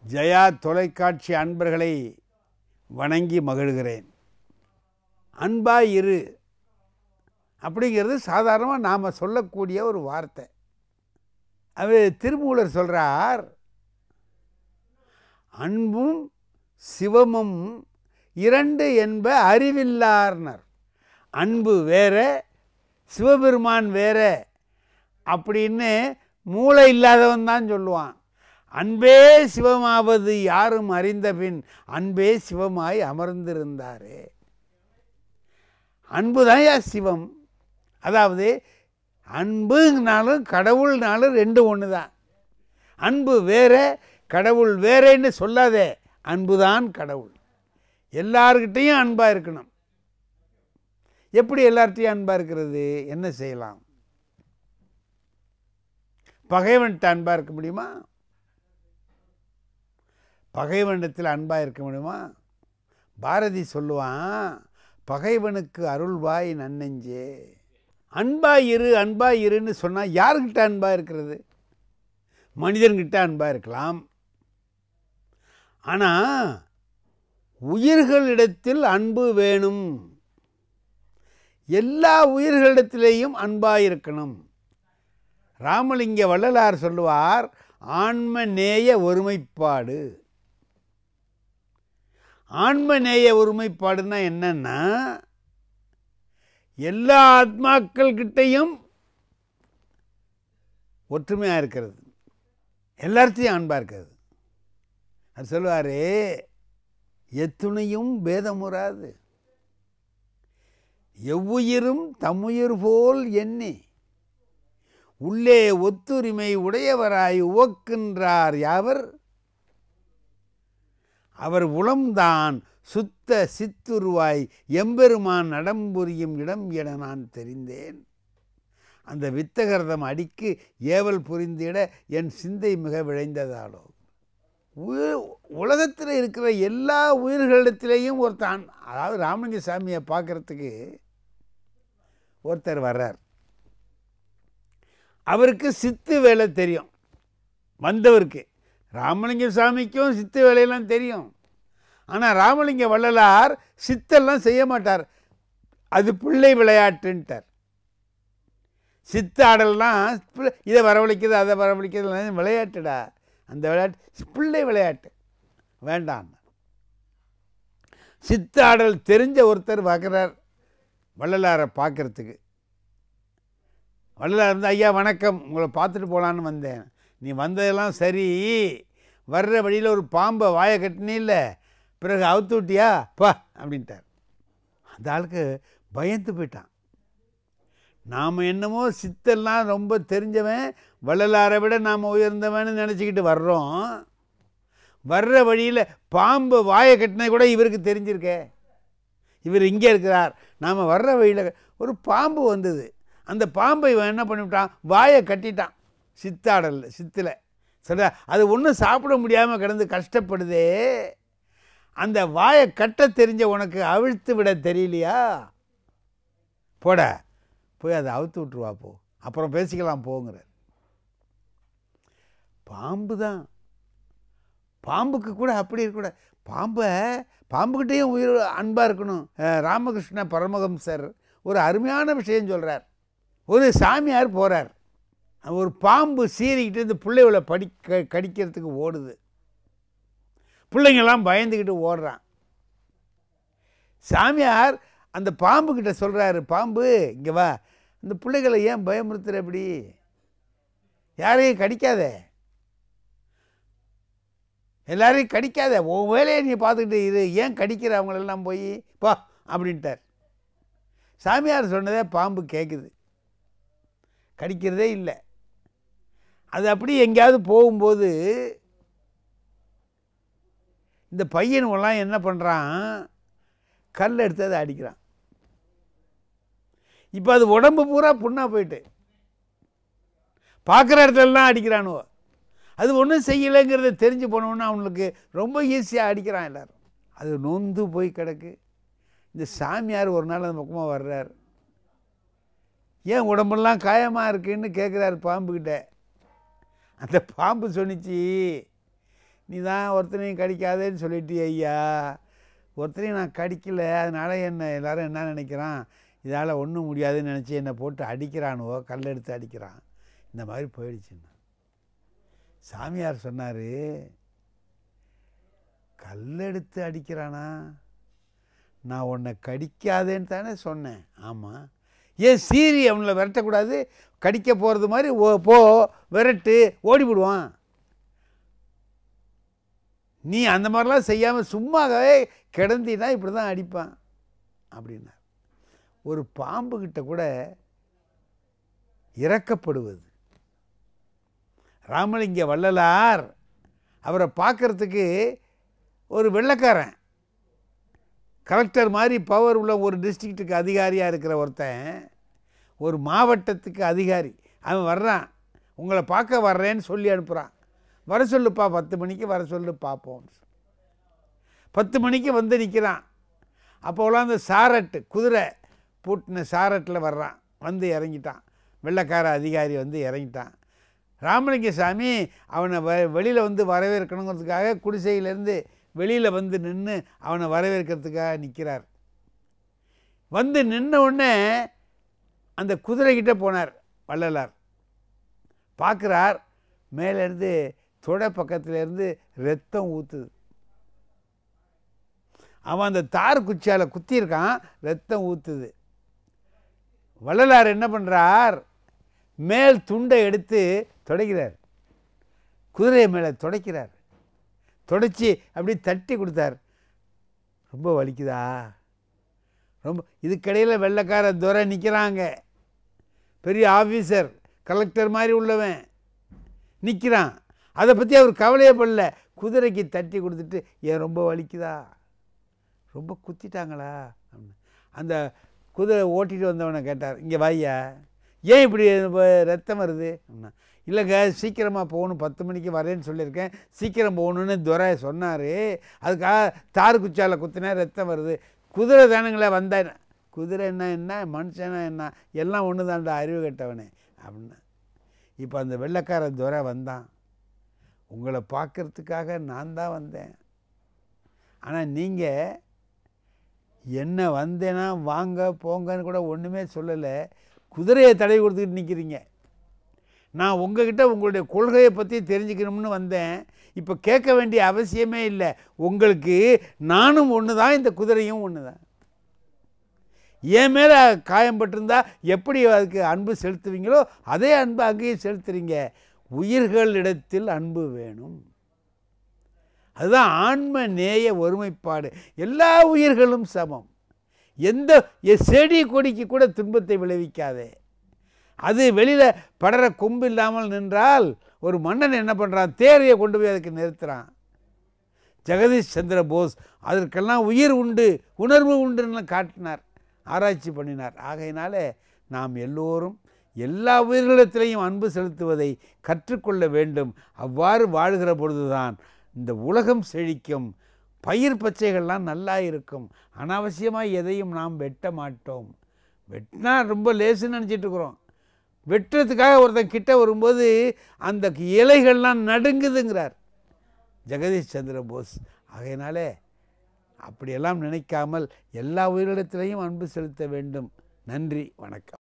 ஜெயா தொலைக்காட்சி அன்பர்களை வணங்கி மகிழ்கிறேன் அன்பாய் இரு அப்படிங்கிறது சாதாரணமாக நாம் சொல்லக்கூடிய ஒரு வார்த்தை அது திருமூலர் சொல்கிறார் அன்பும் சிவமும் இரண்டு என்ப அறிவில்லார்னர் அன்பு வேற சிவபெருமான் வேற அப்படின்னு மூளை இல்லாதவன் தான் சொல்லுவான் அன்பே சிவமாவது யாரும் அறிந்த பின் அன்பே சிவமாய் அமர்ந்திருந்தாரே அன்பு தான் சிவம் அதாவது அன்புனாலும் கடவுள்னாலும் ரெண்டு ஒன்று தான் அன்பு வேற கடவுள் வேறேன்னு சொல்லாதே அன்புதான் கடவுள் எல்லார்கிட்டையும் அன்பாக இருக்கணும் எப்படி எல்லார்ட்டையும் அன்பாக இருக்கிறது என்ன செய்யலாம் பகைவன்கிட்ட அன்பாக இருக்க முடியுமா பகைவனிடத்தில் அன்பாக இருக்க முடியுமா பாரதி சொல்லுவான் பகைவனுக்கு அருள்வாய் நன்னெஞ்சே அன்பாய் இரு அன்பாய் இருன்னு சொன்னால் யாருக்கிட்ட அன்பாக இருக்கிறது மனிதன்கிட்ட அன்பாக இருக்கலாம் ஆனால் உயிர்களிடத்தில் அன்பு வேணும் எல்லா உயிர்களிடத்திலேயும் அன்பாக இருக்கணும் ராமலிங்க வள்ளலார் சொல்லுவார் ஆன்ம நேய ஒருமைப்பாடு ஆன்ம நேய ஒருமைப்பாடுன்னா என்னன்னா எல்லா ஆத்மாக்கள்கிட்டையும் ஒற்றுமையாக இருக்கிறது எல்லார்த்தையும் அன்பாக இருக்கிறது அது சொல்லுவார் எத்துணையும் பேதமுறாது எவ்வுயிரும் தம்முயிர் போல் எண்ணி உள்ளே ஒத்துரிமை உடையவராய் உவக்கின்றார் யாவர் அவர் உளம்தான் சுத்த சித்துருவாய் எம்பெருமான் நடம்புரியும் இடம் என நான் தெரிந்தேன் அந்த வித்தகரதம் அடிக்கு ஏவல் புரிந்திட என் சிந்தை மிக விளைந்ததாலோ உயிர் உலகத்தில் இருக்கிற எல்லா உயிர்களிடத்திலேயும் ஒருத்தான் அதாவது ராமலிங்க சாமியை பார்க்குறதுக்கு ஒருத்தர் வர்றார் அவருக்கு சித்து வேலை தெரியும் வந்தவருக்கு ராமலிங்க சாமிக்கும் சித்து வேலையெல்லாம் தெரியும் ஆனால் ராமலிங்க வள்ளலார் சித்தெல்லாம் செய்ய மாட்டார் அது பிள்ளை விளையாட்டுன்ட்டார் சித்து ஆடல்லாம் இதை வரவழைக்குது அதை வரவழைக்குது விளையாட்டுடா அந்த விளையாட்டு பிள்ளை விளையாட்டு வேண்டாம் சித்து ஆடல் தெரிஞ்ச ஒருத்தர் பார்க்குறார் வள்ளலாரை பார்க்குறதுக்கு வள்ளலார் வந்து ஐயா வணக்கம் உங்களை பார்த்துட்டு போகலான்னு வந்தேன் நீ வந்ததெல்லாம் சரி வர்ற வழியில் ஒரு பாம்பை வாயை கட்டினில்ல பிறகு அவுத்து விட்டியா பா அப்படின்ட்டார் அந்த ஆளுக்கு பயந்து போயிட்டான் நாம் என்னமோ சித்தெல்லாம் ரொம்ப தெரிஞ்சவன் வள்ளலாரை விட நாம் உயர்ந்தவன்னு நினச்சிக்கிட்டு வர்றோம் வர்ற வழியில் பாம்பு வாயை கட்டினது கூட இவருக்கு தெரிஞ்சிருக்கே இவர் இங்கே இருக்கிறார் நாம் வர்ற வழியில் ஒரு பாம்பு வந்தது அந்த பாம்பை இவன் என்ன பண்ணிவிட்டான் வாயை கட்டிட்டான் சித்தாடல் சித்தில் சரியா அது ஒன்றும் சாப்பிட முடியாமல் கிடந்து கஷ்டப்படுதே அந்த வாயை கட்ட தெரிஞ்ச உனக்கு அவிழ்த்து விட தெரியலையா போட போய் அதை அவுத்து விட்டுருவா போ அப்புறம் பேசிக்கலாம் போங்கிற பாம்பு தான் பாம்புக்கு கூட அப்படி இருக்கக்கூடாது பாம்பை பாம்புக்கிட்டேயும் உயிர் அன்பாக இருக்கணும் ராமகிருஷ்ண பரமஹம்சர் ஒரு அருமையான விஷயம் சொல்கிறார் ஒரு சாமியார் போகிறார் ஒரு பாம்பு சீறிக்கிட்டு இந்த பிள்ளைகளை படிக்க கடிக்கிறதுக்கு ஓடுது பிள்ளைங்கள்லாம் பயந்துக்கிட்டு ஓடுறான் சாமியார் அந்த பாம்புக்கிட்ட சொல்கிறாரு பாம்பு இங்கே வா இந்த பிள்ளைகளை ஏன் பயமுறுத்துற அப்படி யாரையும் கடிக்காத எல்லாரையும் கடிக்காத உன் வேலையை நீ பார்த்துக்கிட்டு இரு ஏன் கடிக்கிற அவங்களெல்லாம் போய் பா அப்படின்ட்டார் சாமியார் சொன்னதே பாம்பு கேட்குது கடிக்கிறதே இல்லை அது அப்படி எங்கேயாவது போகும்போது இந்த பையனுங்கெல்லாம் என்ன பண்ணுறான் கல் எடுத்து அதை அடிக்கிறான் இப்போ அது உடம்பு பூரா புண்ணாக போயிட்டு பார்க்குற இடத்துலலாம் அடிக்கிறானுவோ அது ஒன்றும் செய்யலைங்கிறத தெரிஞ்சு போனோன்னா அவனுக்கு ரொம்ப ஈஸியாக அடிக்கிறான் எல்லோரும் அது நொந்து போய் கிடக்கு இந்த சாமியார் ஒரு நாள் அந்த பக்கமாக வர்றார் ஏன் உடம்பெல்லாம் காயமாக இருக்குன்னு கேட்குறாரு பாம்புக்கிட்ட அந்த பாம்பு சொன்னிச்சு நீ தான் ஒருத்தனையும் கடிக்காதேன்னு சொல்லிட்டியே ஐயா ஒருத்தனையும் நான் கடிக்கல அதனால் என்ன எல்லாரும் என்ன நினைக்கிறான் இதால் ஒன்றும் முடியாதுன்னு நினச்சி என்னை போட்டு அடிக்கிறானுவோ கல் எடுத்து அடிக்கிறான் இந்த மாதிரி போயிடுச்சுன்னா சாமியார் சொன்னார் கல்லெடுத்து அடிக்கிறானா நான் உன்னை கடிக்காதேன்னு தானே சொன்னேன் ஆமாம் ஏன் சீரி அவங்கள விரட்டக்கூடாது கடிக்க போகிறது மாதிரி ஓ போ விரட்டு ஓடிவிடுவான் நீ அந்த மாதிரிலாம் செய்யாமல் சும்மாவே கிடந்தினா இப்படி தான் அடிப்பான் அப்படின்னார் ஒரு பாம்புக்கிட்ட கூட இறக்கப்படுவது ராமலிங்க வள்ளலார் அவரை பார்க்கறதுக்கு ஒரு வெள்ளைக்காரன் கலெக்டர் மாதிரி பவர் உள்ள ஒரு டிஸ்ட்ரிக்ட்டுக்கு அதிகாரியாக இருக்கிற ஒருத்தன் ஒரு மாவட்டத்துக்கு அதிகாரி அவன் வர்றான் உங்களை பார்க்க வர்றேன்னு சொல்லி அனுப்புகிறான் வர சொல்லுப்பா பத்து மணிக்கு வர சொல்லு பார்ப்போம் பத்து மணிக்கு வந்து நிற்கிறான் அப்போலாம் அந்த சாரட்டு குதிரை பூட்டின சாரட்டில் வர்றான் வந்து இறங்கிட்டான் வெள்ளைக்கார அதிகாரி வந்து இறங்கிட்டான் ராமலிங்க சாமி அவனை வ வெளியில் வந்து வரவேற்கணுங்கிறதுக்காக குடிசையிலேருந்து வெளியில் வந்து நின்று அவனை வரவேற்கிறதுக்காக நிற்கிறார் வந்து நின்ன உடனே அந்த குதிரைக்கிட்ட போனார் வள்ளலார் பார்க்குறார் மேலேருந்து தொடை பக்கத்துலேருந்து ரத்தம் ஊற்றுது அவன் அந்த தார் குச்சியால் குத்தியிருக்கான் ரத்தம் ஊற்றுது வள்ளலார் என்ன பண்ணுறார் மேல் துண்டை எடுத்து துடைக்கிறார் குதிரை மேலே துடைக்கிறார் துடைச்சி அப்படியே தட்டி கொடுத்தார் ரொம்ப வலிக்குதா ரொம்ப இதுக்கடையில் வெள்ளைக்கார துரை நிற்கிறாங்க பெரிய ஆஃபீஸர் கலெக்டர் மாதிரி உள்ளவன் நிற்கிறான் அதை பற்றி அவர் கவலையே படல குதிரைக்கு தட்டி கொடுத்துட்டு ஏன் ரொம்ப வலிக்குதா ரொம்ப குத்திட்டாங்களா அப்படின்னு அந்த குதிரை ஓட்டிகிட்டு வந்தவனை கேட்டார் இங்கே வாய்யா ஏன் இப்படி ரத்தம் வருது அப்படின்னா இல்லைங்க சீக்கிரமாக போகணும் பத்து மணிக்கு வரேன்னு சொல்லியிருக்கேன் சீக்கிரம் போகணுன்னு துரை சொன்னார் அதுக்காக தார் குச்சால குத்தினா ரத்தம் வருது குதிரை தானுங்களே வந்தேன் குதிரை என்ன என்ன மனுஷனா என்ன எல்லாம் ஒன்று தான்டா அறிவு கெட்டவனே அப்படின்னு இப்போ அந்த வெள்ளைக்கார துரை வந்தான் உங்களை பார்க்கறதுக்காக நான் தான் வந்தேன் ஆனால் நீங்கள் என்ன வந்தேன்னா வாங்க போங்கன்னு கூட ஒன்றுமே சொல்லலை குதிரையை தடவி கொடுத்துக்கிட்டு நிற்கிறீங்க நான் உங்ககிட்ட உங்களுடைய கொள்கையை பற்றி தெரிஞ்சுக்கணும்னு வந்தேன் இப்போ கேட்க வேண்டிய அவசியமே இல்லை உங்களுக்கு நானும் ஒன்று தான் இந்த குதிரையும் ஒன்று தான் என் மேலே காயம்பட்டிருந்தா எப்படி அதுக்கு அன்பு செலுத்துவீங்களோ அதே அன்பு அங்கேயும் செலுத்துறீங்க உயிர்களிடத்தில் அன்பு வேணும் அதுதான் ஆன்ம நேய ஒருமைப்பாடு எல்லா உயிர்களும் சமம் எந்த செடி கொடிக்கு கூட துன்பத்தை விளைவிக்காதே அது வெளியில் படர கொம்பு இல்லாமல் நின்றால் ஒரு மன்னன் என்ன பண்ணுறான் தேரையை கொண்டு போய் அதுக்கு நிறுத்துகிறான் ஜெகதீஷ் சந்திர போஸ் அதற்கெல்லாம் உயிர் உண்டு உணர்வு உண்டுன்னு காட்டினார் ஆராய்ச்சி பண்ணினார் ஆகையினால நாம் எல்லோரும் எல்லா உயிர்களிடத்திலையும் அன்பு செலுத்துவதை கற்றுக்கொள்ள வேண்டும் அவ்வாறு வாழ்கிற பொழுதுதான் இந்த உலகம் செழிக்கும் பயிர் பச்சைகள்லாம் நல்லா இருக்கும் அனாவசியமாக எதையும் நாம் வெட்ட மாட்டோம் வெட்டினா ரொம்ப லேசுன்னு நினச்சிட்டு இருக்கிறோம் வெட்டுறதுக்காக ஒருத்தன் கிட்ட வரும்போது அந்த இலைகள்லாம் நடுங்குதுங்கிறார் ஜெகதீஷ் சந்திர போஸ் ஆகையினாலே அப்படியெல்லாம் நினைக்காமல் எல்லா உயிரிடத்திலையும் அன்பு செலுத்த வேண்டும் நன்றி வணக்கம்